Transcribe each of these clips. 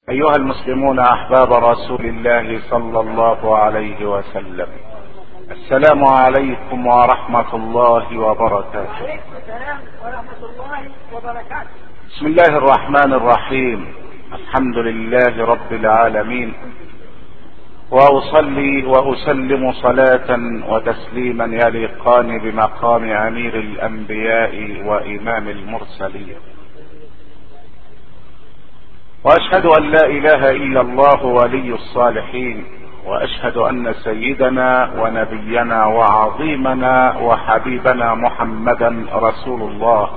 ايها المسلمون احباب رسول الله صلى الله عليه وسلم السلام عليكم ورحمة الله وبركاته وعليكم السلام ورحمة الله وبركاته بسم الله الرحمن الرحيم الحمد لله رب العالمين واصلي واسلم صلاة وتسليما يليقان بمقام امير الانبياء وامام المرسلين واشهد ان لا اله الا الله ولي الصالحين واشهد ان سيدنا ونبينا وعظيمنا وحبيبنا محمدا رسول الله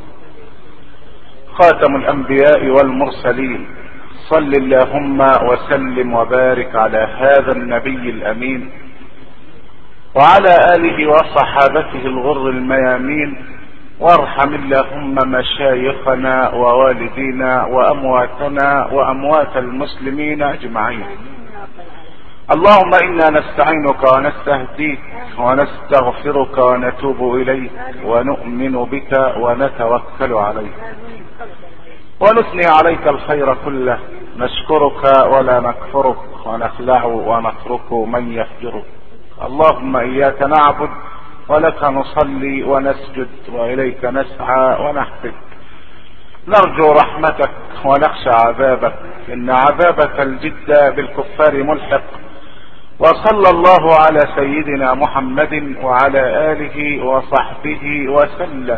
خاتم الانبياء والمرسلين صل اللهم وسلم وبارك على هذا النبي الامين وعلى اله وصحابته الغر الميامين وارحم اللهم مشايخنا ووالدينا وامواتنا واموات المسلمين اجمعين اللهم انا نستعينك ونستهديك ونستغفرك ونتوب اليك ونؤمن بك ونتوكل عليك ونثني عليك الخير كله نشكرك ولا نكفرك ونخلع ونترك من يفجرك اللهم اياك نعبد ولك نصلي ونسجد واليك نسعى ونحفظ نرجو رحمتك ونخشى عذابك ان عذابك الجد بالكفار ملحق وصلى الله على سيدنا محمد وعلى اله وصحبه وسلم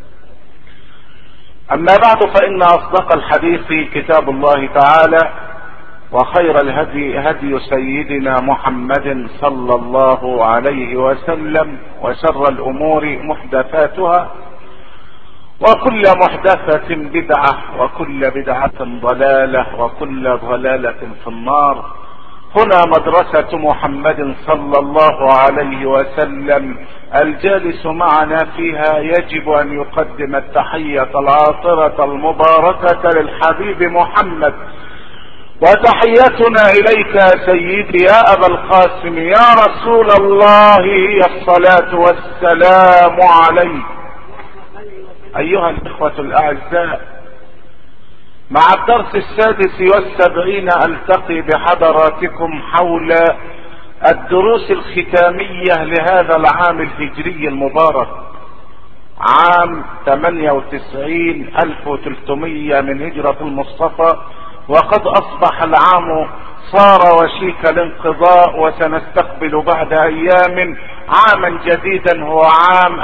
اما بعد فان اصدق الحديث كتاب الله تعالى وخير الهدي هدي سيدنا محمد صلى الله عليه وسلم وشر الامور محدثاتها وكل محدثة بدعة وكل بدعة ضلالة وكل ضلالة في النار هنا مدرسة محمد صلى الله عليه وسلم الجالس معنا فيها يجب ان يقدم التحية العاطرة المباركة للحبيب محمد وتحيتنا اليك يا سيدي يا ابا القاسم يا رسول الله هي الصلاة والسلام عليك ايها الاخوة الاعزاء مع الدرس السادس والسبعين التقي بحضراتكم حول الدروس الختامية لهذا العام الهجري المبارك عام 98 1300 من هجرة المصطفى وقد اصبح العام صار وشيك الانقضاء وسنستقبل بعد ايام عاما جديدا هو عام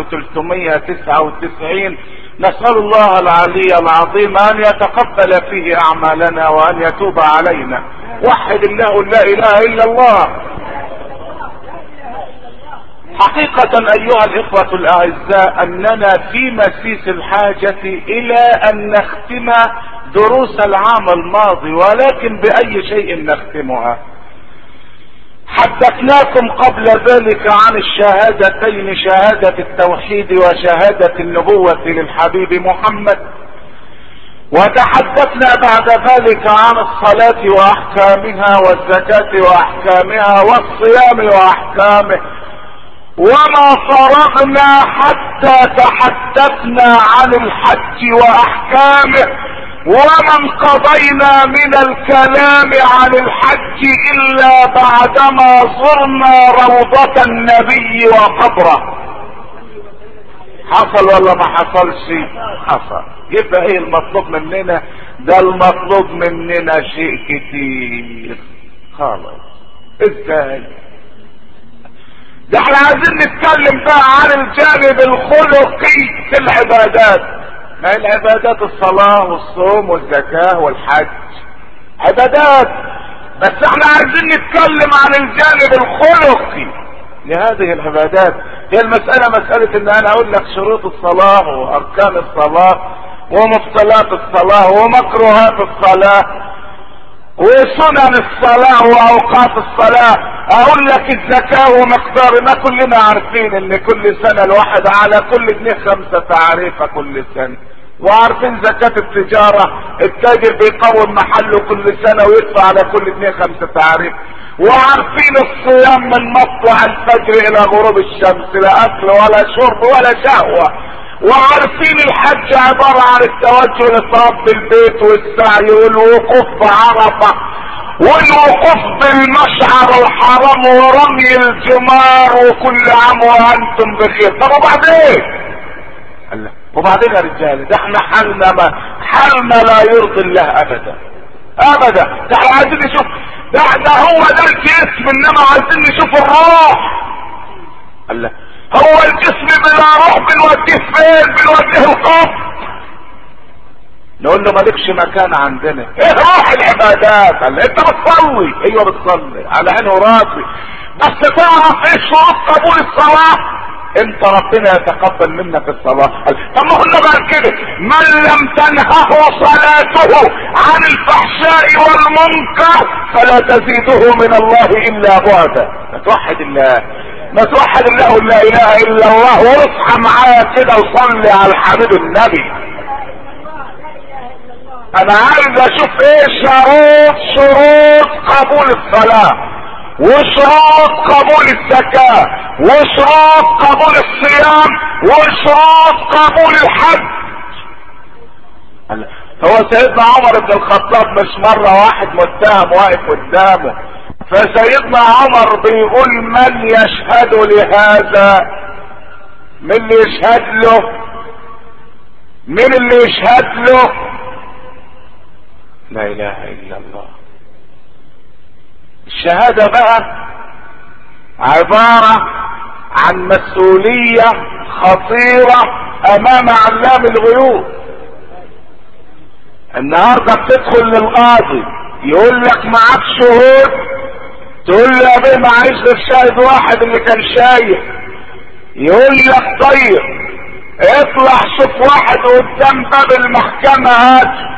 1399 نسأل الله العلي العظيم ان يتقبل فيه اعمالنا وان يتوب علينا وحد الله لا اله الا الله حقيقة ايها الاخوة الاعزاء اننا في مسيس الحاجة الى ان نختم دروس العام الماضي ولكن باي شيء نختمها حدثناكم قبل ذلك عن الشهادتين شهادة التوحيد وشهادة النبوة للحبيب محمد وتحدثنا بعد ذلك عن الصلاة واحكامها والزكاة واحكامها والصيام واحكامه وما فرغنا حتى تحدثنا عن الحج واحكامه وما انقضينا من الكلام عن الحج الا بعدما زرنا روضة النبي وقبره حصل ولا ما حصلش حصل يبقى ايه المطلوب مننا ده المطلوب مننا شيء كتير خالص ازاي ده احنا عايزين نتكلم بقى عن الجانب الخلقي في العبادات ما هي العبادات الصلاة والصوم والزكاة والحج عبادات بس احنا عايزين نتكلم عن الجانب الخلقي لهذه العبادات هي المسألة مسألة ان انا اقول لك شروط الصلاة واركان الصلاة ومبطلات الصلاة ومكروهات الصلاة وسنن الصلاة واوقات الصلاة اقول لك الزكاة ومقدار ما كلنا عارفين ان كل سنة الواحد على كل جنيه خمسة تعريفة كل سنة وعارفين زكاة التجارة التاجر بيقوم محله كل سنة ويدفع على كل جنيه خمسة تعريف وعارفين الصيام من مطلع الفجر الى غروب الشمس لا اكل ولا شرب ولا شهوة وعارفين الحج عبارة عن التوجه لطرف البيت والسعي والوقوف بعرفة والوقوف بالمشعر الحرام ورمي الجمار وكل عام وانتم بخير طب وبعدين قال لا. وبعدين يا رجال ده احنا حالنا ما حالنا لا يرضي الله ابدا ابدا ده احنا عايزين نشوف ده, ده هو ده الجسم انما عايزين نشوف الروح قال لا هو الجسم بلا روح بنوديه فين بنوديه القبر نقول له مالكش مكان عندنا ايه روح العبادات قال انت بتصلي ايوه بتصلي على عيني وراسي بس تعرف ايه شروط قبول الصلاه انت ربنا يتقبل منك الصلاة طب ما قلنا بقى كده من لم تنهه صلاته عن الفحشاء والمنكر فلا تزيده من الله الا بعدا ما توحد الله ما توحد الله لا اله الا الله واصحى معايا كده وصلي على الحبيب النبي انا عايز اشوف ايه شروط شروط قبول الصلاة وشروط قبول الزكاة وشروط قبول الصيام وشروط قبول الحج هو سيدنا عمر بن الخطاب مش مرة واحد متهم واقف قدامه فسيدنا عمر بيقول من يشهد لهذا من اللي يشهد له من اللي يشهد له لا اله الا الله الشهادة بقى عبارة عن مسؤولية خطيرة امام علام الغيوب النهاردة بتدخل للقاضي يقول لك معاك شهود تقول له يا بيه معيش غير شاهد واحد اللي كان شايف يقول لك طيب اطلع شوف واحد قدام باب المحكمة هات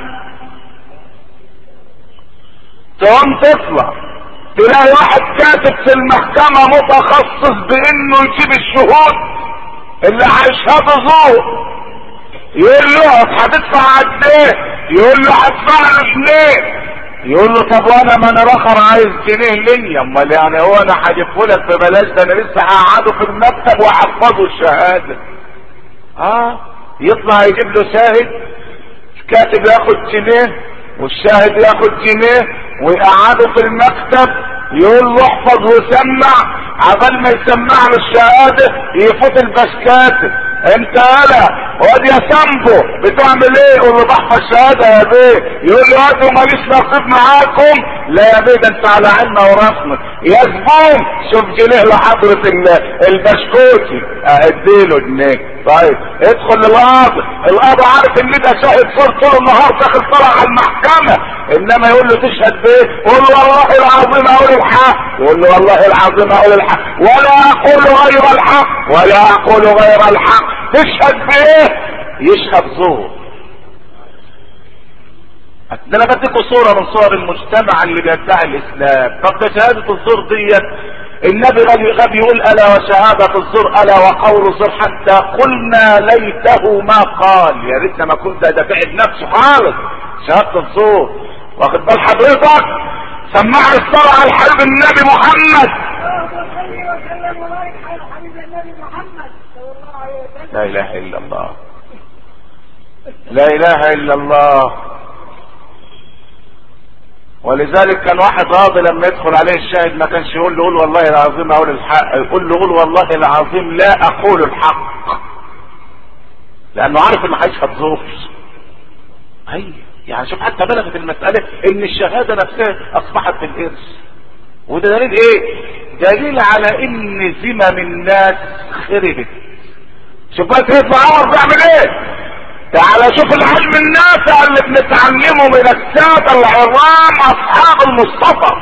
تقوم تطلع تلاقي واحد كاتب في المحكمة متخصص بانه يجيب الشهود اللي هيشهدوا زور يقول له هتدفع قد ايه يقول له هدفع له جنيه يقول له طب وانا ما انا رخر عايز جنيه ليا امال يعني هو انا هجيبه لك ببلاش ده انا لسه هقعده في المكتب واحفظه الشهاده اه يطلع يجيب له شاهد الكاتب ياخد جنيه والشاهد ياخد جنيه ويقعده في المكتب يقول له احفظ وسمع عبال ما يسمع له الشهادة يفوت البشكاتب انت انا واد يا سامبو بتعمل ايه يقول له بحفظ شهادة يا بيه يقول له واد ماليش نصيب معاكم لا يا بيه ده انت على عنا وراسنا يا زبون شوف جنيه لحضرة البشكوتي اديله جنيه طيب ادخل للقاضي القاضي عارف ان ده شاهد صور طول النهار داخل طلع على المحكمة انما يقول له تشهد بايه يقول له والله العظيم اقول الحق يقول له والله العظيم اقول الحق ولا اقول غير الحق ولا اقول غير الحق تشهد بايه يشهد زور ده انا بديكوا صورة من صور المجتمع اللي بيدعي الاسلام طب ده شهادة الزور ديت النبي غبي غبي يقول الا وشهادة الزور الا وقول الزور حتى قلنا ليته ما قال يا ريتنا ما كنت ده تعب نفسه خالص شهادة الزور واخد بال حضرتك سمعني الصلاة على الحبيب النبي محمد لا اله الا الله لا اله الا الله ولذلك كان واحد راضي لما يدخل عليه الشاهد ما كانش يقول له قول والله العظيم اقول الحق يقول له قول والله العظيم لا اقول الحق لانه عارف انه هيشهد زور اي يعني شوف حتى بلغت المسألة ان الشهادة نفسها اصبحت في الارث وده دليل ايه دليل على ان ذمم الناس خربت شوف بقى سيدنا عمر بيعمل ايه تعال شوف العلم النافع اللي بنتعلمه من السادة العظام اصحاب المصطفى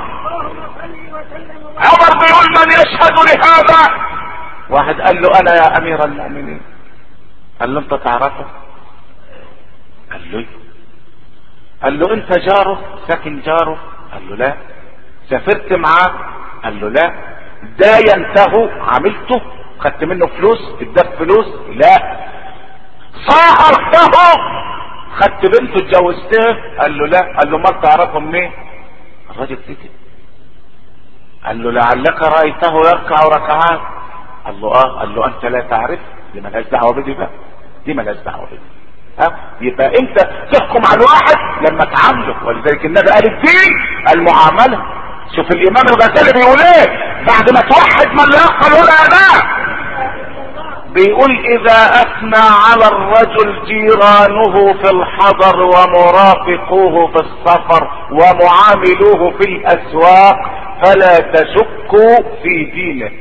عمر بيقول من يشهد لهذا واحد قال له انا يا امير المؤمنين قال له انت تعرفه قال له قال له انت جاره ساكن جاره قال له لا سافرت معاه قال له لا ده ينتهوا عملته خدت منه فلوس اداك فلوس لا صاهرته خدت بنته اتجوزتها قال له لا قال له ما تعرفه منين الراجل سكت قال له لعلك رايته يركع ركعات قال له اه قال له انت لا تعرف دي ملهاش دعوه بدي بقى دي مالهاش دعوه بيها ها يبقى انت تحكم على الواحد لما تعامله ولذلك النبي قال الدين المعامله شوف الامام الغزالي بيقول ايه بعد ما توحد من لا يقبل ولا اداء بيقول اذا اثنى على الرجل جيرانه في الحضر ومرافقوه في السفر ومعاملوه في الاسواق فلا تشكوا في دينه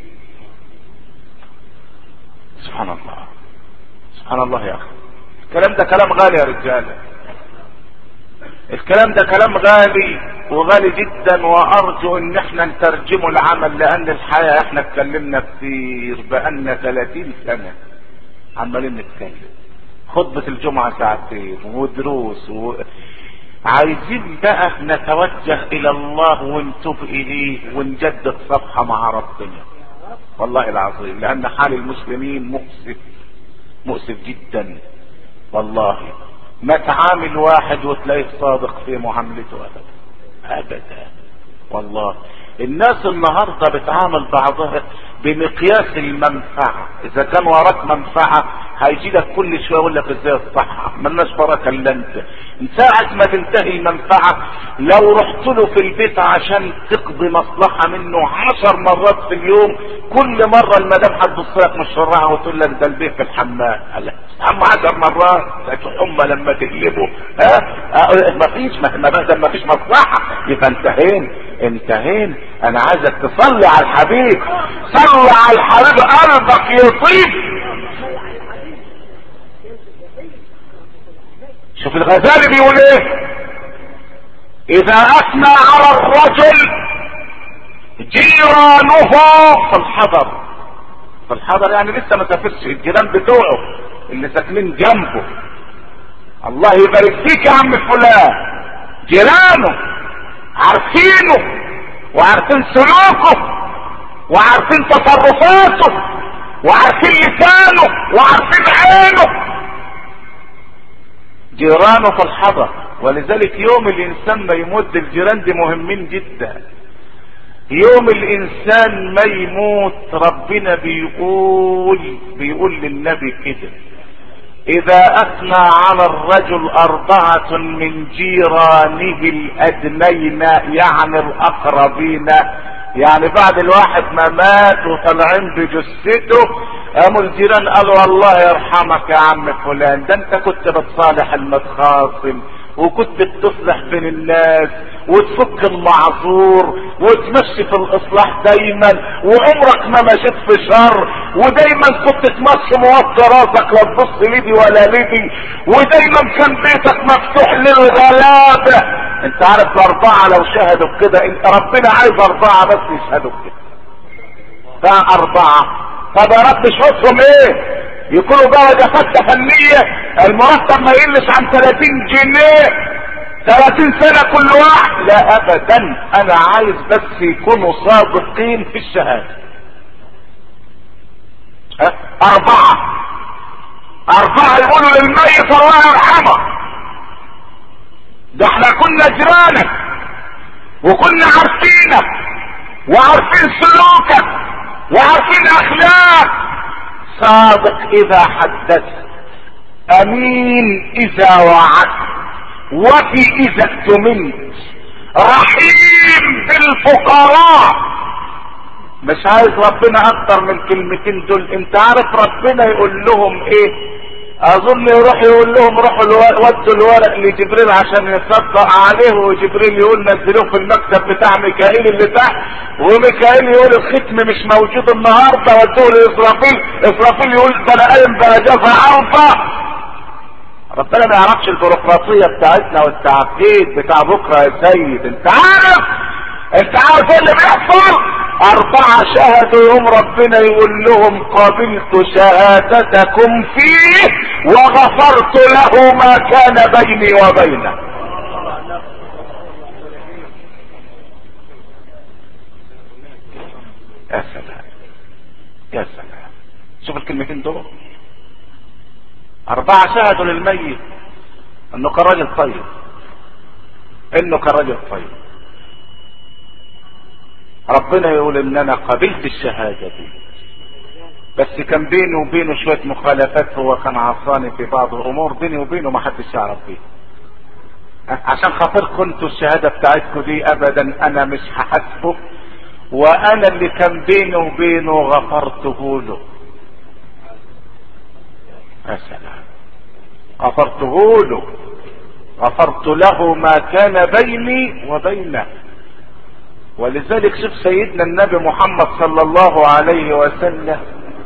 سبحان الله سبحان الله يا اخي الكلام ده كلام غالي يا رجاله الكلام ده كلام غالي وغالي جدا وارجو ان احنا نترجمه العمل لان الحياة احنا اتكلمنا كتير بقالنا 30 سنة عمالين نتكلم خطبة الجمعة ساعتين ودروس و... عايزين بقى نتوجه الى الله ونتوب اليه ونجدد صفحة مع ربنا والله العظيم لان حال المسلمين مؤسف مؤسف جدا والله ما تعامل واحد وتلاقيه صادق في معاملته ابدا ابدا والله الناس النهاردة بتعامل بعضها بمقياس المنفعة اذا كان وراك منفعة هيجي لك كل شوية يقول لك ازاي الصحة ملناش بركة الا انت من ساعة ما تنتهي المنفعة لو رحت له في البيت عشان تقضي مصلحة منه عشر مرات في اليوم كل مرة المدام هتبص لك مشرعة وتقول لك ده البيت في الحمام لا عم عشر مرات لكن هم لما تقلبوا ها أه؟ مفيش ما دام مفيش مصلحة يبقى انتهينا انتهينا انا عايزك تصلي على الحبيب صلي على الحبيب قلبك يطيب شوف الغزالي بيقول ايه اذا اثنى على الرجل جيرانه في الحضر في الحضر يعني لسه ما سافرش الجيران بتوعه اللي ساكنين جنبه الله يبارك فيك يا عم فلان جيرانه عارفينه وعارفين سلوكه وعارفين تصرفاته وعارفين لسانه وعارفين عينه جيرانه في الحضر ولذلك يوم الانسان ما يموت الجيران دي مهمين جدا يوم الانسان ما يموت ربنا بيقول بيقول للنبي كده اذا اثنى على الرجل اربعة من جيرانه الادنين يعني الاقربين يعني بعد الواحد ما مات وطالعين بجثته قاموا الجيران قالوا الله يرحمك يا عم فلان ده انت كنت بتصالح المتخاصم وكنت بتصلح بين الناس وتفك المعذور وتمشي في الاصلاح دايما وعمرك ما مشيت في شر ودايما كنت تمشي موطي راسك لا تبص ليدي ولا ليدي ودايما كان بيتك مفتوح للغلابه انت عارف الاربعه لو شهدوا بكده انت ربنا عايز اربعه بس يشهدوا بكده فاربعه طب يا رب شوفهم ايه يكونوا بقى دفاتة فنية المرتب ما يقلش عن 30 جنيه 30 سنة كل واحد لا ابدا انا عايز بس يكونوا صادقين في الشهادة أه؟ اربعة اربعة يقولوا للميت الله يرحمه ده احنا كنا جيرانك وكنا عارفينك وعارفين سلوكك وعارفين اخلاق صادق اذا حدث امين اذا وعدت وفي اذا اكتمنت رحيم بالفقراء مش عايز ربنا اكتر من الكلمتين دول انت عارف ربنا يقول لهم ايه اظن يروح يقول لهم روحوا ودوا الورق لجبريل عشان يصدق عليه وجبريل يقول نزلوه في المكتب بتاع ميكائيل اللي تحت وميكائيل يقول الختم مش موجود النهارده ودوه لاسرافيل اسرافيل يقول ده انا قايم بنجافه عرفه ربنا ما يعرفش البيروقراطيه بتاعتنا والتعقيد بتاع بكره يا سيد انت عارف انت عارف ايه اللي بيحصل اربعة شهدوا يوم ربنا يقول لهم قبلت شهادتكم فيه وغفرت له ما كان بيني وبينه يا سلام يا سلام شوف الكلمتين دول اربعة شهدوا للميت انه كان راجل طيب انه كان راجل طيب ربنا يقول ان انا قبلت الشهادة دي بس كان بيني وبينه شوية مخالفات هو كان عصاني في بعض الامور بيني وبينه ما حدش يعرف فيه عشان خاطر كنتوا الشهادة بتاعتكم دي ابدا انا مش هحاسبه وانا اللي كان بيني وبينه غفرته له يا سلام غفرته له غفرت له ما كان بيني وبينه ولذلك شوف سيدنا النبي محمد صلى الله عليه وسلم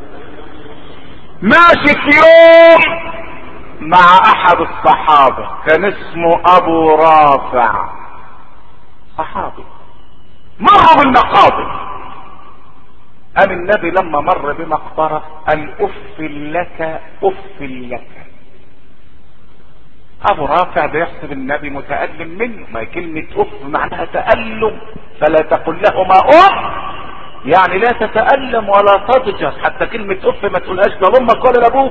ماشي في يوم مع احد الصحابة كان اسمه ابو رافع صحابي مروا بالمقابر قال النبي لما مر بمقبرة قال اف لك اف لك ابو رافع بيحسب النبي متألم منه ما كلمة اف معناها تألم فلا تقل لهما اف يعني لا تتألم ولا تضجر حتى كلمة اف ما تقولهاش لا لامك ولا لابوك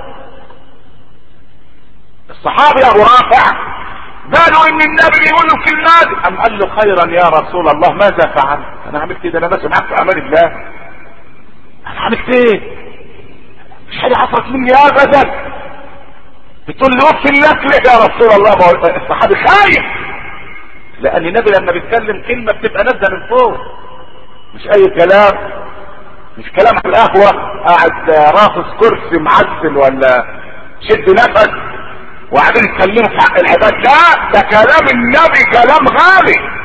الصحابي ابو رافع قالوا ان النبي بيقول له كلمات ام قال له خيرا يا رسول الله ماذا فعلت انا عملت كده انا ماشي معاك في امان الله انا عملت ايه مش حاجه حصلت مني ابدا بتقول لي اف لك ليه يا رسول الله الصحابي خايف لان النبي لما بيتكلم كلمه بتبقى نازله من فوق مش اي كلام مش كلام على القهوه قاعد رافس كرسي معزل ولا شد نفس وقاعدين يتكلموا في حق العباد لا ده كلام النبي كلام غالي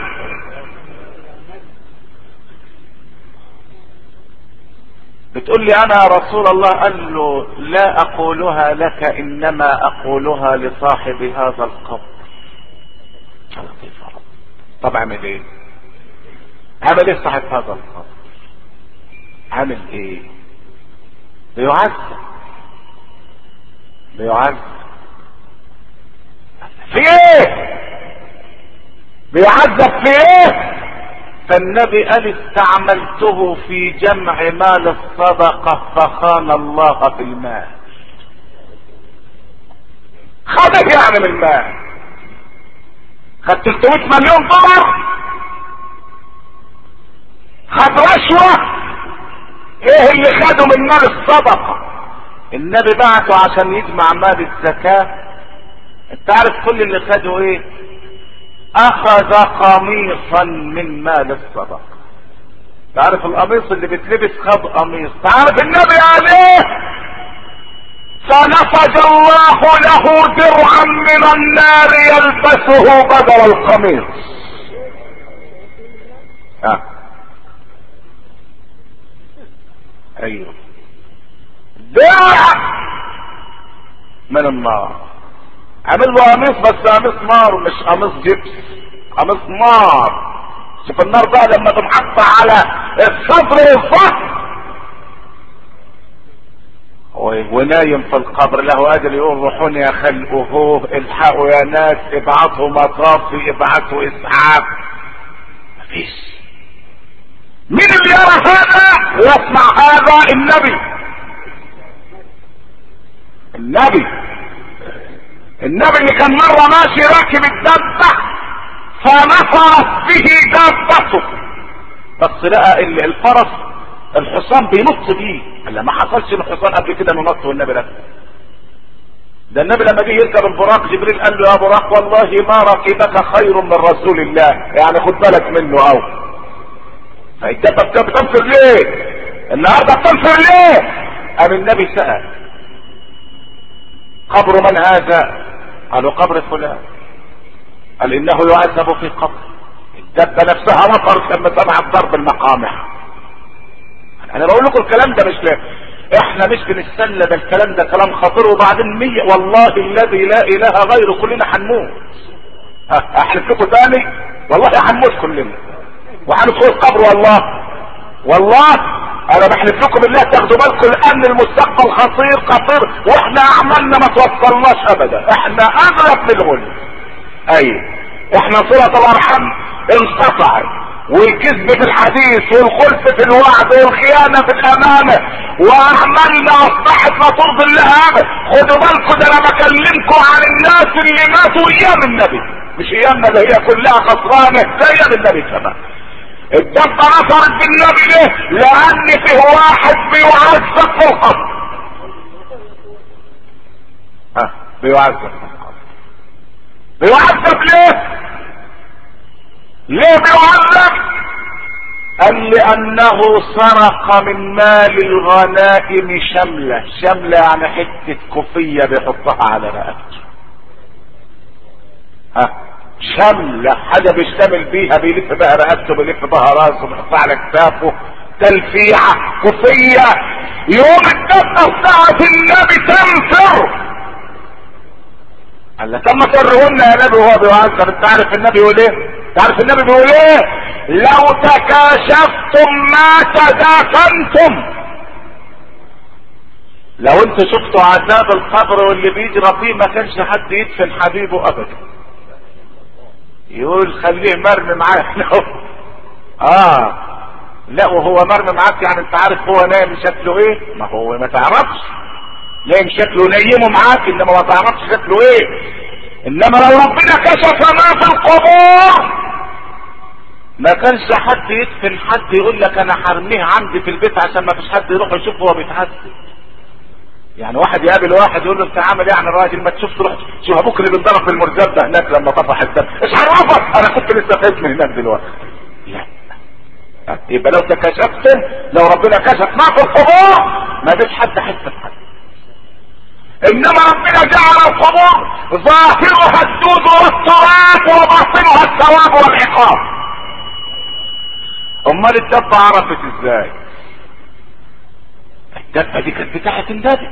بتقول لي انا يا رسول الله قال له لا اقولها لك انما اقولها لصاحب هذا القبر طب اعمل ايه عمل ايه صاحب هذا القبر عمل ايه بيعذب بيعذب في ايه بيعذب في ايه فالنبي قال استعملته في جمع مال الصدقة فخان الله في المال خد يعني من المال خد 300 مليون دولار خد رشوة ايه اللي خده من مال الصدقة النبي بعته عشان يجمع مال الزكاة انت عارف كل اللي خده ايه اخذ قميصا من مال الصدقة تعرف القميص اللي بيتلبس خد قميص تعرف النبي عليه فنفج الله له درعا من النار يلبسه بدل القميص آه. ايوه درع من النار عامل له قميص بس قميص نار مش قميص جبس قميص نار شوف النار بقى لما تنحط على الصدر والظهر ونايم في القبر له قادر يقول روحوني يا خلقه الحقوا يا ناس ابعثوا مطافي ابعثوا اسعاف مفيش مين اللي يرى هذا ويسمع هذا النبي النبي النبي اللي كان مرة ماشي راكب الدبة فنفرت به دابته بس لقى الفرس الحصان بينط بيه قال ما حصلش الحصان قبل كده انه نط والنبي ركب ده النبي لما جه يركب البراق جبريل قال له يا براق والله ما ركبك خير من رسول الله يعني خد بالك منه او فالدبه بتنفر ليه النهارده بتنفر ليه قام النبي سأل قبر من هذا قالوا قبر فلان قال انه يعذب في قبر الدبة نفسها نفرت لما سمعت ضرب المقامع انا بقول لكم الكلام ده مش لا. احنا مش بنتسلى ده الكلام ده كلام خطير وبعدين مية والله الذي لا اله غيره كلنا هنموت احلف لكم تاني والله هنموت كلنا وهندخل القبر والله والله انا بحلف لكم بالله تاخدوا بالكم لان المستقبل خطير خطير واحنا اعمالنا ما توصلناش ابدا احنا اغلب من الغل اي احنا صلة الارحام انقطعت والكذب في الحديث والخلف في الوعد والخيانة في الامانة واعمالنا اصبحت لا ترضي الله ابدا خدوا بالكم ده انا بكلمكم عن الناس اللي ماتوا ايام النبي مش ايامنا ده هي كلها خسرانة زي ايام النبي كمان الدبة نصرت بالنبي ليه لان فيه واحد بيعذب في القبر ها بيعذب في القبر بيعذب ليه ليه بيعذب قال لانه سرق من مال الغنائم شملة شملة يعني حتة كوفية بيحطها على رقبته ها شملة حاجة بيشتمل بيها بيلف بقى رقبته بيلف بها راسه بيحطها على كتافه تلفيعة كوفية يوم الدفة بتاعت النبي تنفر قال له طب ما سرهن يا نبي وهو بيعذب انت عارف النبي يقول ايه؟ تعرف النبي بيقول ايه لو تكاشفتم ما تدافنتم لو انت شفتوا عذاب القبر واللي بيجرى فيه ما كانش حد يدفن حبيبه ابدا يقول خليه مرمي معاك اه لا وهو مرمي معاك يعني انت عارف هو نايم شكله ايه ما هو ما تعرفش نايم شكله نيمه معاك انما ما تعرفش شكله ايه انما لو ربنا كشف ما في القبور ما كانش حد يدفن حد يقول لك انا حرميه عندي في البيت عشان ما فيش حد يروح يشوفه وهو بيتعذب يعني واحد يقابل واحد يقول له انت عامل ايه يعني الراجل ما تشوف تروح شوف ابوك اللي بينضرب في المرزب ده هناك لما طفح الدم ايش عرفك انا كنت لسه خايف من هناك دلوقتي لا يبقى لو تكشفتم لو ربنا كشف ما في القبور ما فيش حد حس بحد انما ربنا جعل القبور ظاهرها الدود والتراب وباطنها الثواب والعقاب امال الدبه عرفت ازاي الدبه دي كانت بتاعت النبي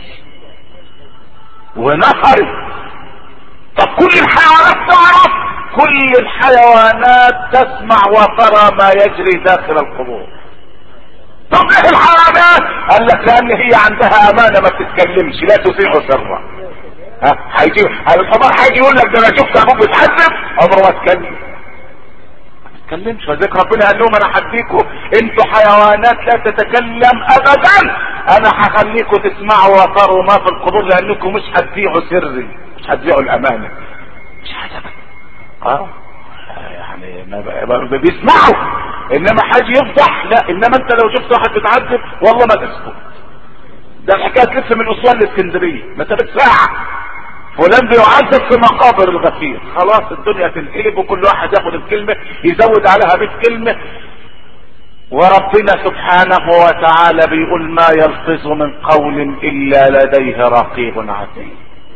ونفرت طب كل الحيوانات تعرف كل الحيوانات تسمع وترى ما يجري داخل القبور طب ليه الحيوانات قال لك لان هي عندها امانه ما بتتكلمش لا تذيع سرا ها هيجي الحمار هيجي يقول لك ده انا شفت ابوك بيتعذب عمره ما اتكلم تتكلمش فذلك ربنا قال لهم انا هديكوا انتوا حيوانات لا تتكلم ابدا انا هخليكوا تسمعوا وتروا ما في القبور لانكم مش هتبيعوا سري مش هتبيعوا الامانه مش هتبقى اه يعني ما بيسمعوا انما حاجة يفضح لا انما انت لو شفت واحد بيتعذب والله ما تسكت ده الحكايه لسه من اسوان الاسكندريه مسافه ساعه فلان بيعذب في مقابر الغفير خلاص الدنيا تنقلب وكل واحد ياخد الكلمة يزود عليها 100 كلمة وربنا سبحانه وتعالى بيقول ما يلفظ من قول الا لديه رقيب عتيد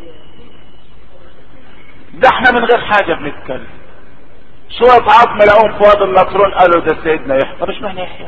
ده احنا من غير حاجة بنتكلم شوية عظم لقوهم في وادي النصرون قالوا ده سيدنا يحيى طب اشمعنى يحيى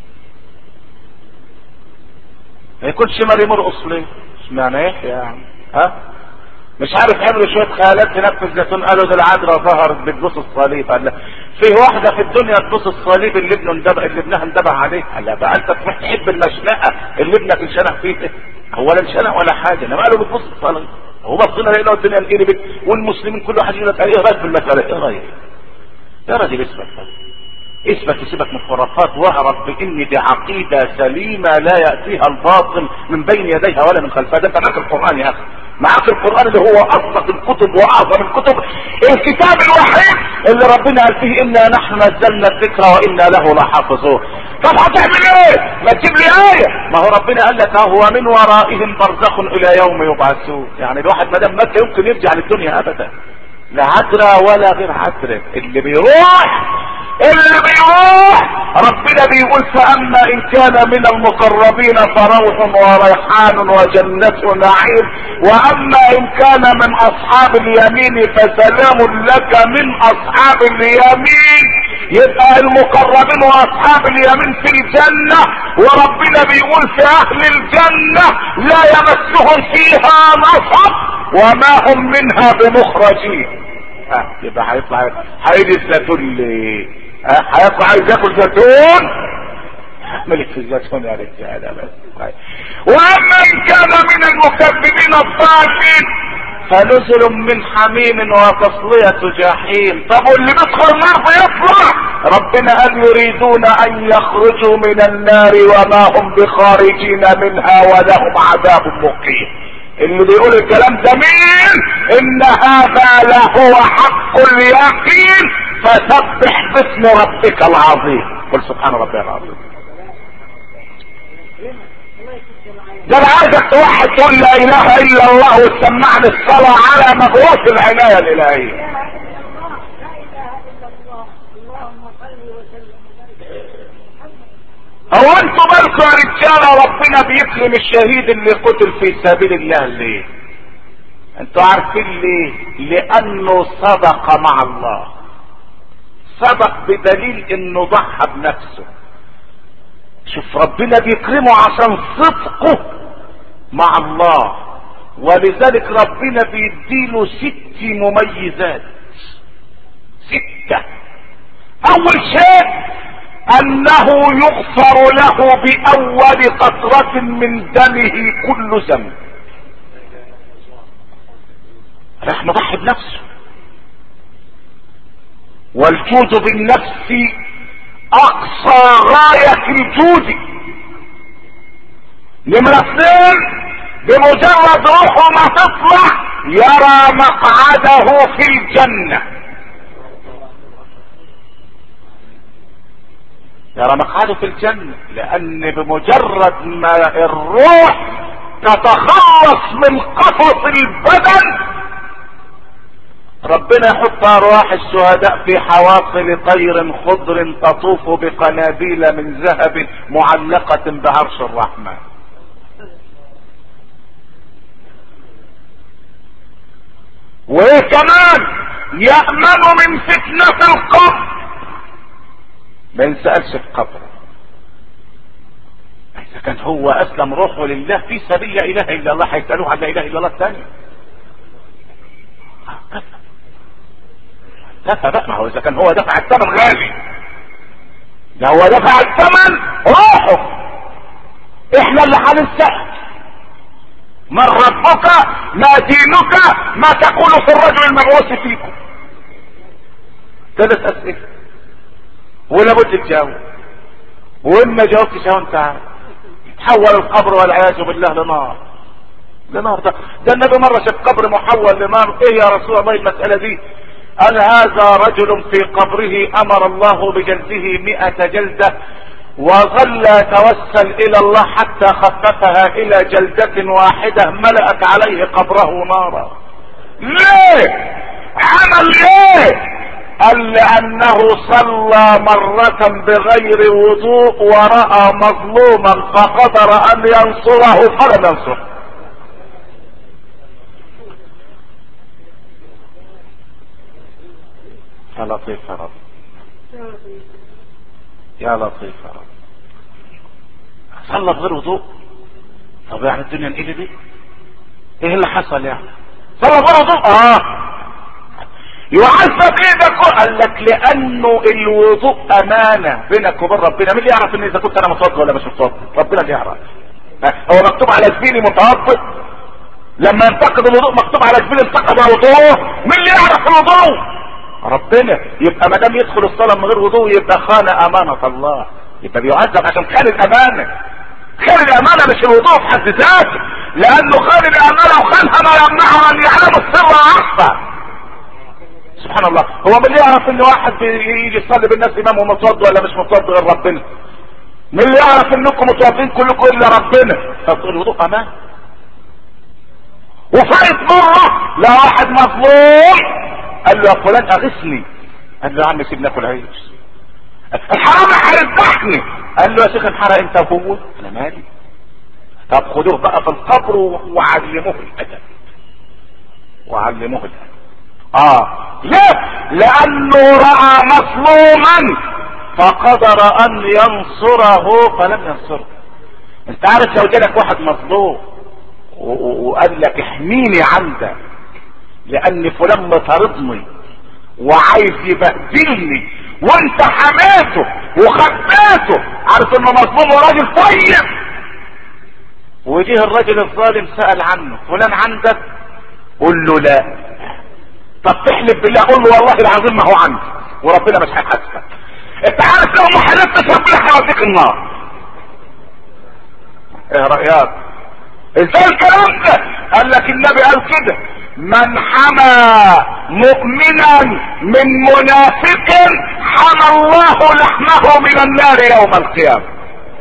ما يكونش مريم مرقص ليه اشمعنى يحيى يعني ها مش عارف عملوا شويه خيالات هناك في الزيتون قالوا ده العذراء ظهرت بتبص الصليب قال لا في واحده في الدنيا تبص الصليب اللي ابنه اندبح اللي ابنها اندبح عليه قال لا بقى انت تروح تحب المشنقه اللي ابنك انشنق فيه هو لا انشنق ولا حاجه انما قالوا بتبص الصليب هو بصينا لقينا الدنيا انقلبت والمسلمين كل واحد يقول لك ايه رايك في المساله ايه رايك يا راجل اثبت اثبت وسيبك من الخرافات واعرف بان دي عقيده سليمه لا ياتيها الباطل من بين يديها ولا من خلفها ده انت معاك القران يا اخي معاك القران اللي هو اصدق الكتب واعظم الكتب الكتاب الوحيد اللي ربنا قال فيه انا نحن نزلنا الذكر وانا له لحافظون طب هتعمل ايه ما تجيب لي ايه ما هو ربنا قال لك هو من ورائهم برزخ الى يوم يبعثون يعني الواحد ما دام مات يمكن يرجع للدنيا ابدا لا عذرة ولا غير عذرة اللي بيروح اللي بيروح ربنا بيقول فاما ان كان من المقربين فروح وريحان وجنة نعيم واما ان كان من اصحاب اليمين فسلام لك من اصحاب اليمين يبقى المقربين واصحاب اليمين في الجنة وربنا بيقول في اهل الجنة لا يمسهم فيها نصب وما هم منها بمخرجين ها يبقى هيطلع هيجي الزيتون ليه ها هيطلع عايز ياكل زيتون ملك في الزيتون يا رجاله بس واما ان كان من المكذبين الضالين فنزل من حميم وتصلية جحيم طب واللي بيدخل النار بيطلع ربنا قال يريدون ان يخرجوا من النار وما هم بخارجين منها ولهم عذاب مقيم اللي بيقول الكلام ده مين ان هذا لهو حق اليقين فسبح باسم ربك العظيم قل سبحان ربي العظيم ده انا عايزك توحد تقول لا اله الا الله وتسمعني الصلاة على مبعوث العناية الالهية لا اله الا الله لا اله الا الله اللهم صل وسلم وبارك على محمد هو انتوا مالكم يا رجاله ربنا بيكرم الشهيد اللي قتل في سبيل الله ليه انتوا عارفين ليه لانه صدق مع الله صدق بدليل انه ضحى بنفسه شوف ربنا بيكرمه عشان صدقه مع الله ولذلك ربنا بيديله ست مميزات ستة اول شيء انه يغفر له باول قطرة من دمه كل ذنب راح مضحي بنفسه والجود بالنفس اقصى غاية الجود نمرة اثنين بمجرد روحه ما تطلع يرى مقعده في الجنة يرى مقعده في الجنة لان بمجرد ما الروح تتخلص من قفص البدن ربنا يحط ارواح الشهداء في حواصل طير خضر تطوف بقناديل من ذهب معلقة بعرش الرحمن وكمان يأمن من فتنة القبر ما ينسألش في قبره اذا كان هو اسلم روحه لله في سبيل لا اله الا الله هيسألوه عن لا اله الا الله الثاني دفع بقى ما هو اذا كان هو دفع الثمن غالي ده هو دفع الثمن روحه احنا اللي هنسأل من ربك ما دينك ما تقول في الرجل المبعوث فيكم ثلاث اسئله ولابد تجاوب وان ما جاوبتش اهو انت عارف تحول القبر والعياذ بالله لنار لنار ده ده النبي مره شاف قبر محول لنار ايه يا رسول الله المساله دي قال هذا رجل في قبره امر الله بجلده مئة جلدة وظل يتوسل الى الله حتى خففها الى جلدة واحدة ملأت عليه قبره نارا ليه عمل ايه قال لانه صلى مرة بغير وضوء ورأى مظلوما فقدر ان ينصره فلم ينصره يا لطيف يا رب يا لطيف يا رب صلى بغير وضوء طب يعني الدنيا انقلبت دي ايه اللي حصل يعني صلى بغير وضوء اه يعذب ايه ده كله؟ قال لك لانه الوضوء امانه بينك وبين ربنا مين اللي يعرف ان اذا كنت انا متوضي ولا مش متوضي ربنا اللي يعرف هو مكتوب على زميلي متوضي لما ينتقد الوضوء مكتوب على زميلي انتقد وضوءه مين اللي يعرف الوضوء ربنا يبقى ما دام يدخل الصلاه من غير وضوء يبقى خان امانه الله يبقى بيعذب عشان خان الامانه خان الامانه مش الوضوء في حد ذاته لانه خان الامانه وخانها ما يمنعه ان يعلم السر واخفى سبحان الله هو من اللي يعرف ان واحد يجي يصلي بالناس امام ومتوضي ولا مش متوضي غير ربنا من اللي يعرف انكم متوضين كلكم الا ربنا طب الوضوء امان وفايت مره لا واحد مظلوم قال له يا فلان اغثني قال له يا عم سيبني اكل عيش الحرام هيذبحني قال له يا شيخ الحرق انت وهو انا مالي طب خدوه بقى في القبر وعلموه الادب وعلموه الادب اه ليه لانه راى مظلوما فقدر ان ينصره فلم ينصره انت عارف لو جالك واحد مظلوم وقال لك احميني عندك لان فلان مطاردني وعايز يبهدلني وانت حماته وخباته عارف انه مظلوم وراجل طيب وجه الراجل الظالم سأل عنه فلان عندك قل له لا طب تحلف بالله قول له والله العظيم ما هو عندي وربنا مش هيحاسبك انت عارف لو ما حلفتش ربنا هيوديك النار ايه رايك ازاي الكلام ده قال لك النبي قال كده من حمى مؤمنا من منافق حمى الله لحمه من النار يوم القيامة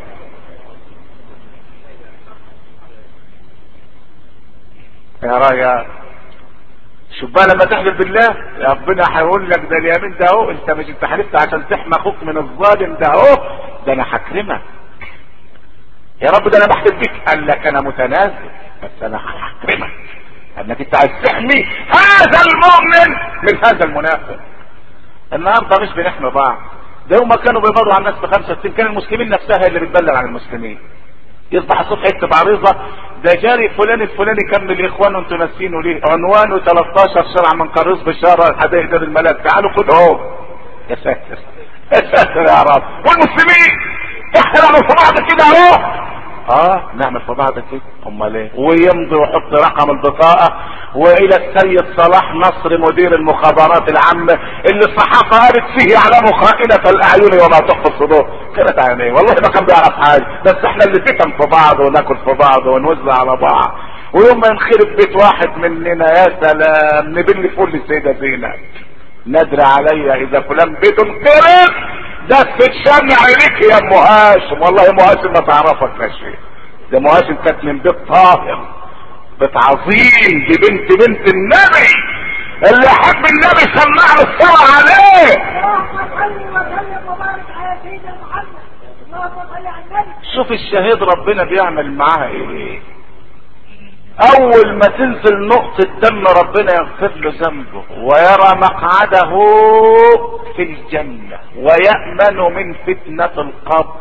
يا راجل شوف بقى لما تحلف بالله ربنا هيقول لك ده اليمين ده اهو انت مش انت حلفت عشان تحمي اخوك من الظالم ده اهو ده انا هكرمك يا رب ده انا بحلف بيك قال لك انا متنازل بس انا هكرمك انك انت عايز تحمي هذا المؤمن من هذا المنافق النهارده مش بنحمي بعض ده هم كانوا بيبروا على الناس ب 65 كان المسلمين نفسها هي اللي بتبلغ عن المسلمين يصبح الصبح يكتب عريضه ده جاري فلان الفلاني كان من الاخوان وانتوا ناسينه ليه عنوانه 13 شرع من قريص بشاره حدائق دار الملاك تعالوا خدهم يا ساتر يا ساتر يا رب والمسلمين احنا نعمل في بعض كده اهو اه نعمل في بعض كده امال ايه ويمضي ويحط رقم البطاقه والى السيد صلاح نصر مدير المخابرات العامه اللي الصحافه قالت فيه يعلم خائنه الاعين وما تخفي الصدور كانت عينيه والله ما كان بيعرف حاجه بس احنا اللي فتن في بعض وناكل في بعض ونوزع على بعض ويوم ما ينخرب بيت واحد مننا يا سلام نبل فول السيده زينب ندر عليا اذا فلان بيته انقرض ده تتشمع عليك يا ام هاشم والله ام هاشم ما تعرفك يا شيخ ده ام هاشم كانت من بيت طاهر بيت عظيم دي بنت بنت النبي اللي يحب النبي سمع له الصلاة عليه اللهم صل وسلم وبارك على سيدنا محمد اللهم صل على النبي شوف الشهيد ربنا بيعمل معاها ايه اول ما تنزل نقطة دم ربنا يغفر له ذنبه ويرى مقعده في الجنة ويأمن من فتنة القبر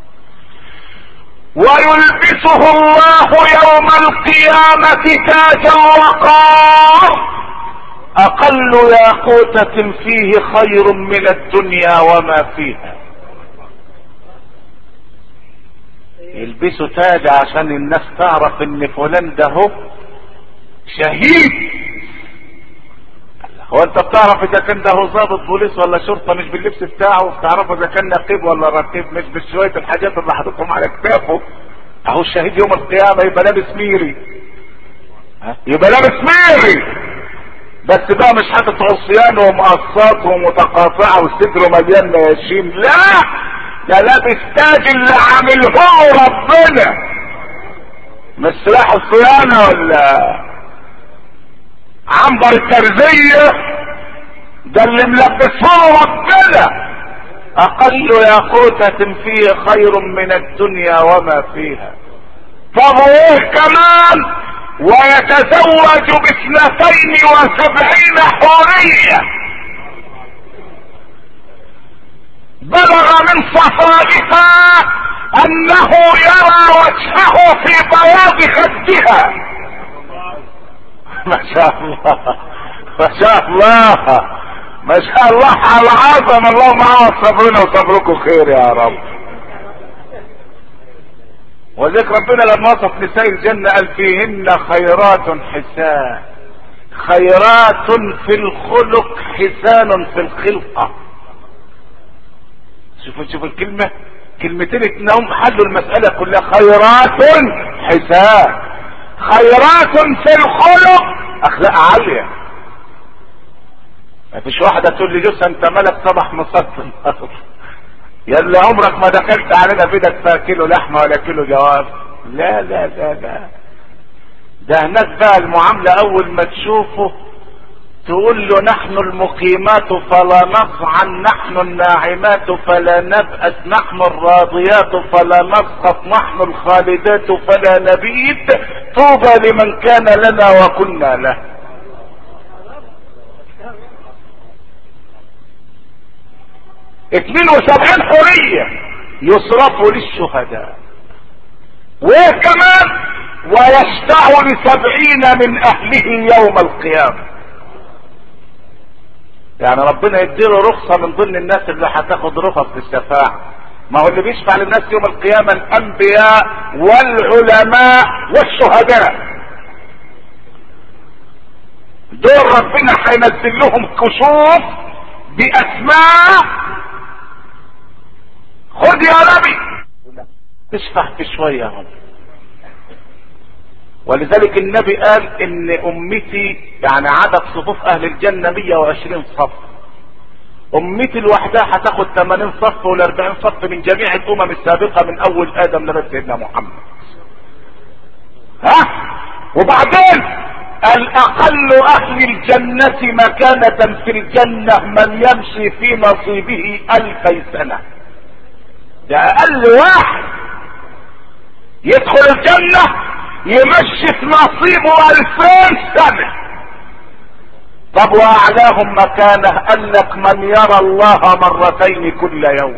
ويلبسه الله يوم القيامة تاج الوقار اقل ياقوتة فيه خير من الدنيا وما فيها يلبسوا تاج عشان الناس تعرف ان فلان ده هو شهيد هو انت بتعرف اذا كان ده هو ضابط بوليس ولا شرطه مش باللبس بتاعه بتعرفه اذا كان نقيب ولا رقيب مش بشويه الحاجات اللي حاططهم على كتافه اهو الشهيد يوم القيامه يبقى لابس ميري ها؟ يبقى لابس ميري بس بقى مش حاطط عصيان ومقصات ومتقاطعه وصدره مليان نياشين لا ده لابس تاج اللي عامله ربنا مش سلاح الصيانة ولا عنبر الترزية ده اللي ملبسه ربنا اقل ياقوتة فيه خير من الدنيا وما فيها طب وايه كمان ويتزوج باثنتين وسبعين حورية بلغ من صفائها انه يرى وجهه في بياض خدها ما شاء الله ما شاء الله ما شاء الله على العظم اللهم عوض صبرنا وصبركم خير يا رب وذلك ربنا لما وصف نساء الجنة قال فيهن خيرات حسان خيرات في الخلق حسان في الخلقة شوفوا شوفوا الكلمة كلمتين اتنهم حلوا المسألة كلها خيرات حسان خيرات في الخلق اخلاق عالية ما فيش واحدة تقول لي جوز انت مالك صبح مسطن يا اللي عمرك ما دخلت علينا بيدك فيها كيلو لحمة ولا كيلو جواب لا لا لا لا ده هناك بقى المعاملة اول ما تشوفه تقول له نحن المقيمات فلا نطعن نحن الناعمات فلا نبأس نحن الراضيات فلا نسقط نحن الخالدات فلا نبيد طوبى لمن كان لنا وكنا له اثنين وسبعين حرية يصرفوا للشهداء وكمان ويشفع لسبعين من اهله يوم القيامه يعني ربنا يديله رخصة من ضمن الناس اللي هتاخد رخص للشفاعة ما هو اللي بيشفع للناس يوم القيامة الأنبياء والعلماء والشهداء دول ربنا هينزل لهم كشوف بأسماء خد يا نبي تشفع في شوية هم ولذلك النبي قال ان امتي يعني عدد صفوف اهل الجنة 120 صف امتي لوحدها هتاخد 80 صف ولا 40 صف من جميع الامم السابقة من اول ادم لغاية سيدنا محمد ها وبعدين الاقل اهل الجنة مكانة في الجنة من يمشي في نصيبه الفي سنة ده اقل واحد يدخل الجنة يمشي في نصيبه الفين سنة طب واعلاهم مكانه قال لك من يرى الله مرتين كل يوم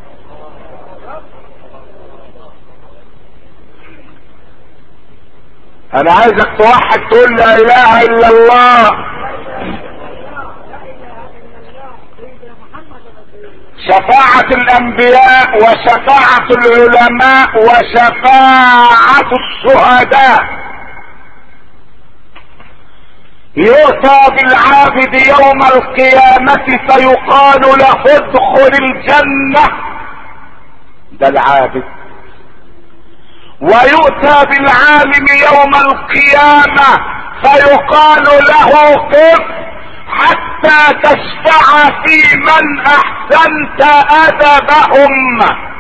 انا عايزك توحد تقول لا اله الا الله شفاعة الانبياء وشفاعة العلماء وشفاعة الشهداء يؤتى بالعابد يوم القيامة فيقال له ادخل الجنة ده العابد ويؤتى بالعالم يوم القيامة فيقال له قف حتى تشفع في من احسنت ادبهم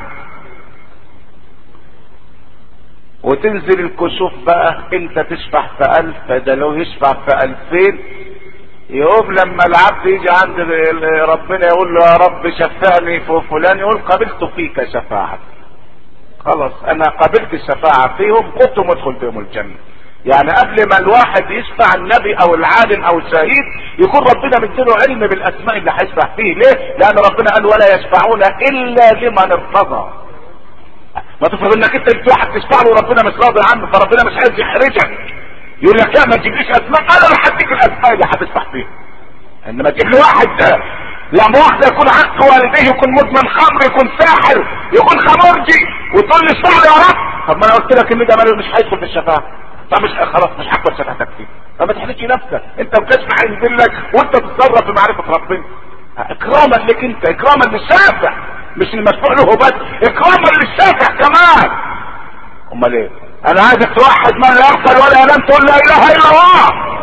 وتنزل الكشوف بقى انت تشفع في الف ده لو يشفع في الفين يقوم لما العبد يجي عند ربنا يقول له يا رب شفعني في فلان يقول قبلت فيك شفاعة خلاص انا قبلت الشفاعة فيهم كنت مدخل بهم الجنة يعني قبل ما الواحد يشفع النبي او العالم او الشهيد يكون ربنا مديله علم بالاسماء اللي هيشفع فيه ليه لان ربنا قال ولا يشفعون الا لمن ارتضى ما تفرض انك انت جبت واحد تشفع له وربنا مش راضي عنه فربنا مش عايز يحرجك يقول لك لا ما تجيبليش اسماء انا اللي هديك الاسماء اللي هتشفع فيها انما تجيب لي واحد لا مؤاخذة يكون عق والديه يكون مدمن خمر يكون ساحر يكون خمرجي وتقول لي اشفع لي يا رب طب ما انا قلت لك ان ده ماله مش هيدخل في الشفاعة طب مش خلاص مش هقبل شفاعتك فيه فما تحرجش نفسك انت بتشفع ينزل لك وانت تتصرف في معرفة ربنا اكراما لك انت اكراما للشافع مش المشفوع له بس اكراما للشافع كمان امال ايه انا عايزك توحد من لا يغفل ولا ينام تقول لا اله الا الله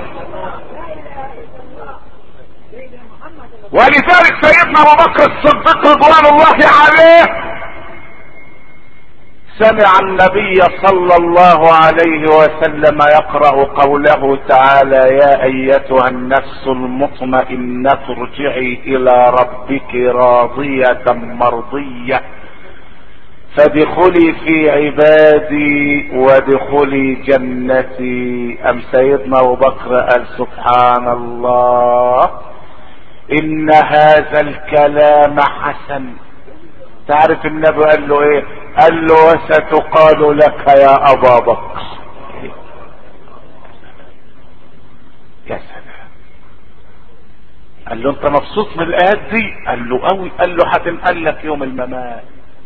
ولذلك سيدنا ابو بكر الصديق رضوان الله عليه سمع النبي صلى الله عليه وسلم يقرا قوله تعالى يا ايتها النفس المطمئنه ارجعي الى ربك راضيه مرضيه فادخلي في عبادي وادخلي جنتي ام سيدنا ابو بكر قال سبحان الله ان هذا الكلام حسن تعرف النبي قال له ايه قال له وستقال لك يا ابا بكر يا سلام قال له انت مبسوط من الايات دي قال له قوي قال له هتنقل لك يوم الممات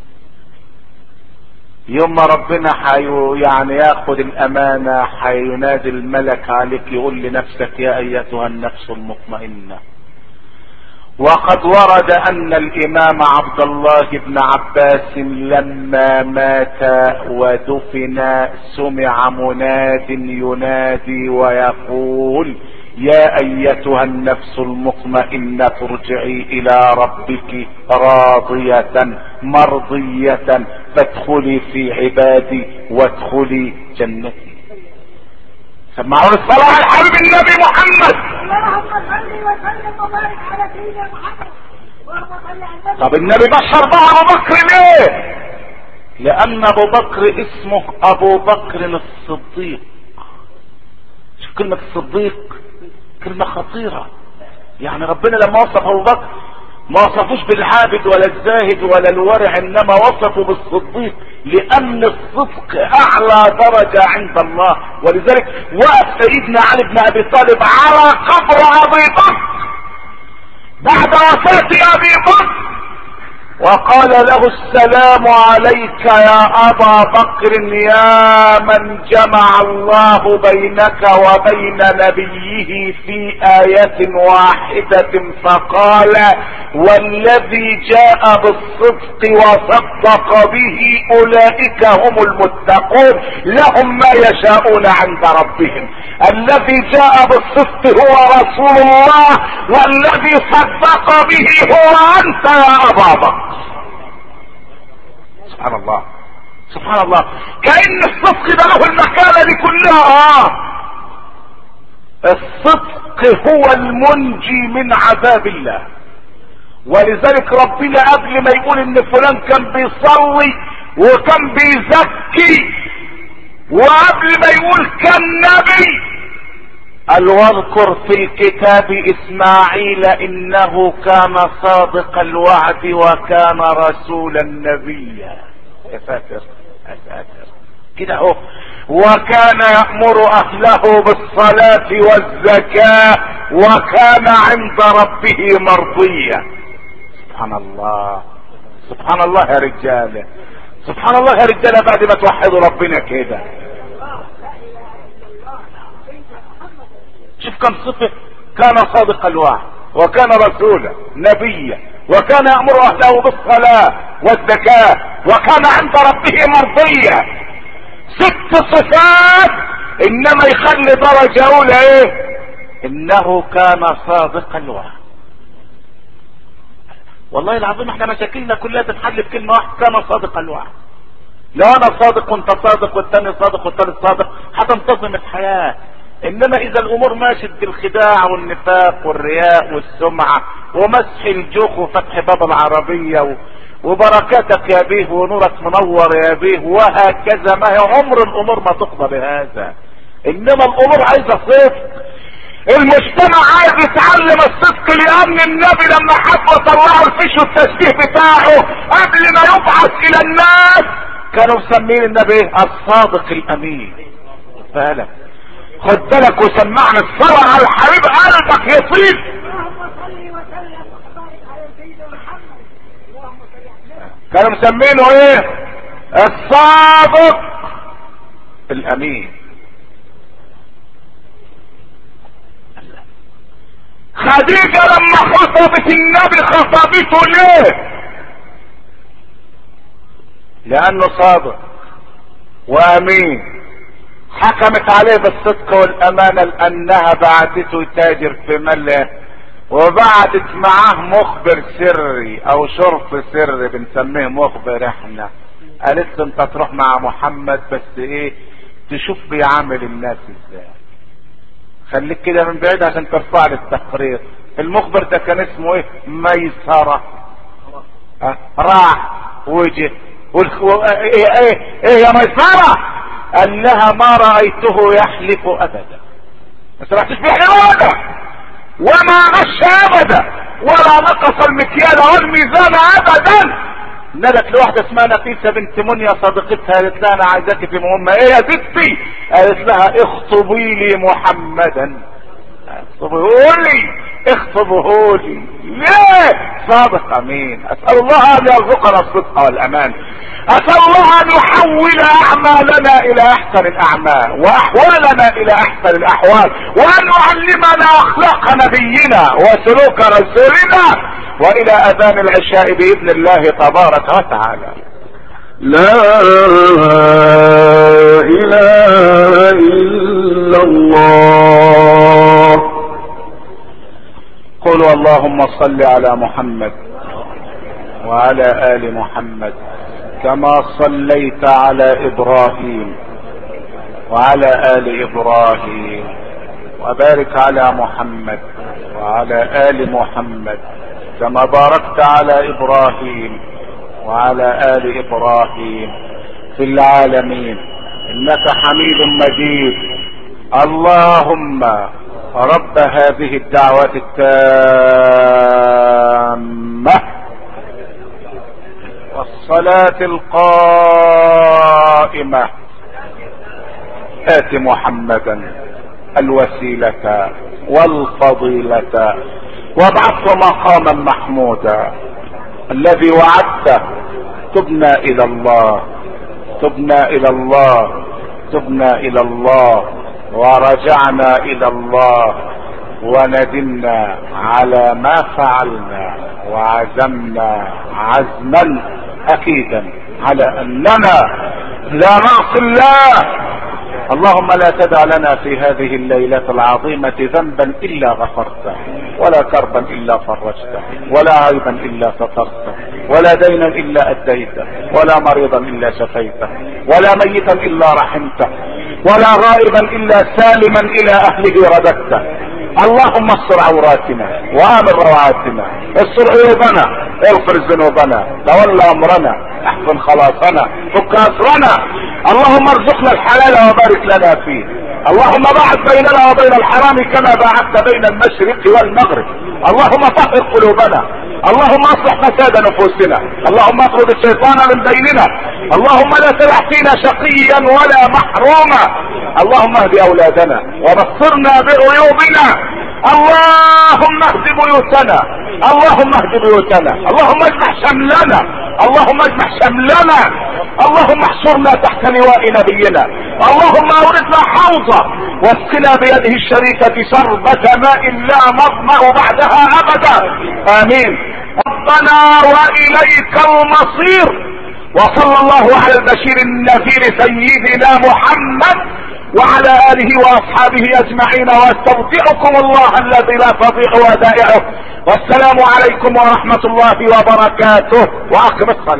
يوم ما ربنا حيو يعني ياخد الامانة حينادي الملك عليك يقول لنفسك يا ايتها النفس المطمئنة وقد ورد ان الامام عبد الله بن عباس لما مات ودفن سمع مناد ينادي ويقول يا ايتها النفس المطمئنة ارجعي الى ربك راضية مرضية فادخلي في عبادي وادخلي جنتي سمعوا الصلاة على حبيب النبي محمد اللهم صل وسلم وبارك على سيدنا محمد اللهم صل على النبي طب النبي بشر بقى ابو بكر ليه لان ابو بكر اسمه ابو بكر الصديق شوف كلمة الصديق كلمة خطيرة يعني ربنا لما وصف ابو بكر ما وصفوش بالعابد ولا الزاهد ولا الورع انما وصفه بالصديق لان الصدق اعلى درجة عند الله ولذلك وقف سيدنا علي بن ابي طالب على قبر ابي بكر بعد وفاة ابي بكر وقال له السلام عليك يا ابا بكر يا من جمع الله بينك وبين نبيه في ايه واحده فقال والذي جاء بالصدق وصدق به اولئك هم المتقون لهم ما يشاءون عند ربهم الذي جاء بالصدق هو رسول الله والذي صدق به هو انت يا ابا بكر سبحان الله سبحان الله كأن الصدق ده له المكانة دي كلها آه. الصدق هو المنجي من عذاب الله ولذلك ربنا قبل ما يقول ان فلان كان بيصلي وكان بيزكي وقبل ما يقول كان نبي قال واذكر في الكتاب اسماعيل انه كان صادق الوعد وكان رسولا نبيا يا ساتر يا ساتر كده اهو وكان يأمر اهله بالصلاة والزكاة وكان عند ربه مرضيا سبحان الله سبحان الله يا رجالة سبحان الله يا رجالة بعد ما توحدوا ربنا كده شوف كم صفة كان صادق الوعد وكان رسولا نبيا وكان يأمر أهله بالصلاة والزكاة وكان عند ربه مرضيا ست صفات إنما يخلي درجة أولى إيه إنه كان صادق الوعد والله العظيم احنا مشاكلنا كلها تتحل بكلمة واحدة كان صادق الوعد لو انا صادق وانت صادق والتاني صادق والتالت صادق هتنتظم الحياة انما اذا الامور ماشت بالخداع والنفاق والرياء والسمعة ومسح الجوخ وفتح باب العربية و... وبركاتك يا بيه ونورك منور يا بيه وهكذا ما هي عمر الامور ما تقضى بهذا انما الامور عايزة صدق المجتمع عايز يتعلم الصدق لان النبي لما حب طلعوا الفيش والتشبيه بتاعه قبل ما يبعث الى الناس كانوا مسمين النبي الصادق الامين بالك خد بالك وسمعنا الصلاة على الحبيب قلبك يطيب اللهم صل وسلم وبارك على سيدنا محمد اللهم صل على كانوا مسمينه ايه الصادق الامين خديجة لما خطبت النبي خطبته ليه لانه صادق وامين حكمت عليه بالصدق والامانة لانها بعتته يتاجر في مله وبعتت معاه مخبر سري او شرط سري بنسميه مخبر احنا قالت له انت تروح مع محمد بس ايه تشوف بيعامل الناس ازاي خليك كده من بعيد عشان ترفع لي التقرير المخبر ده كان اسمه ايه ميسرة اه راح وجه والخ... و... ايه ايه ايه يا ميسرة قال لها ما رأيته يحلف ابدا ما سمعتش بيحلف ابدا وما غش ابدا ولا نقص المكيال والميزان ابدا نادت لواحدة اسمها نفيسة بنت منيا صديقتها قالت لها انا عايزاكي في مهمة ايه يا ستي قالت لها اخطبي لي محمدا اخطبه لي اخطبه لي ليه صادق امين اسال الله ان يرزقنا الصدق والامان اسال الله ان يحول اعمالنا الى احسن الاعمال واحوالنا الى احسن الاحوال وان يعلمنا اخلاق نبينا وسلوك رسولنا والى اذان العشاء باذن الله تبارك وتعالى لا إله إلا الله قولوا اللهم صل على محمد وعلى ال محمد كما صليت على ابراهيم وعلى ال ابراهيم وبارك على محمد وعلى ال محمد كما باركت على ابراهيم وعلى ال ابراهيم في العالمين انك حميد مجيد اللهم رب هذه الدعوات التامة والصلاة القائمة آت محمدا الوسيلة والفضيلة وابعثه مقاما محمودا الذي وعدته تبنا الى الله تبنا الى الله تبنا الى الله ورجعنا الى الله وندمنا على ما فعلنا وعزمنا عزما اكيدا على اننا لا نعصي الله اللهم لا تدع لنا في هذه الليلة العظيمة ذنبا الا غفرته ولا كربا الا فرجته ولا عيبا الا سترته ولا دينا الا اديته ولا مريضا الا شفيته ولا ميتا الا رحمته ولا غائبا الا سالما الى اهله رددته اللهم استر عوراتنا وامن روعاتنا استر عيوبنا اغفر ذنوبنا تولى امرنا احسن خلاصنا فك اسرنا اللهم ارزقنا الحلال وبارك لنا فيه اللهم باعد بيننا وبين الحرام كما باعدت بين المشرق والمغرب اللهم طهر قلوبنا اللهم اصلح فساد نفوسنا اللهم اطرد الشيطان من بيننا اللهم لا تدع فينا شقيا ولا محروما اللهم اهد اولادنا وبصرنا بعيوبنا اللهم اهد بيوتنا اللهم اهد بيوتنا اللهم اجمع شملنا اللهم اجمع شملنا اللهم احشرنا تحت لواء نبينا اللهم اوردنا حوضه واسقنا بيده الشريفة شربة ماء لا نظمأ بعدها ابدا امين ربنا واليك المصير وصلى الله على البشير النذير سيدنا محمد وعلى اله واصحابه اجمعين واستودعكم الله الذي لا تضيع ودائعه والسلام عليكم ورحمة الله وبركاته واقم الصلاة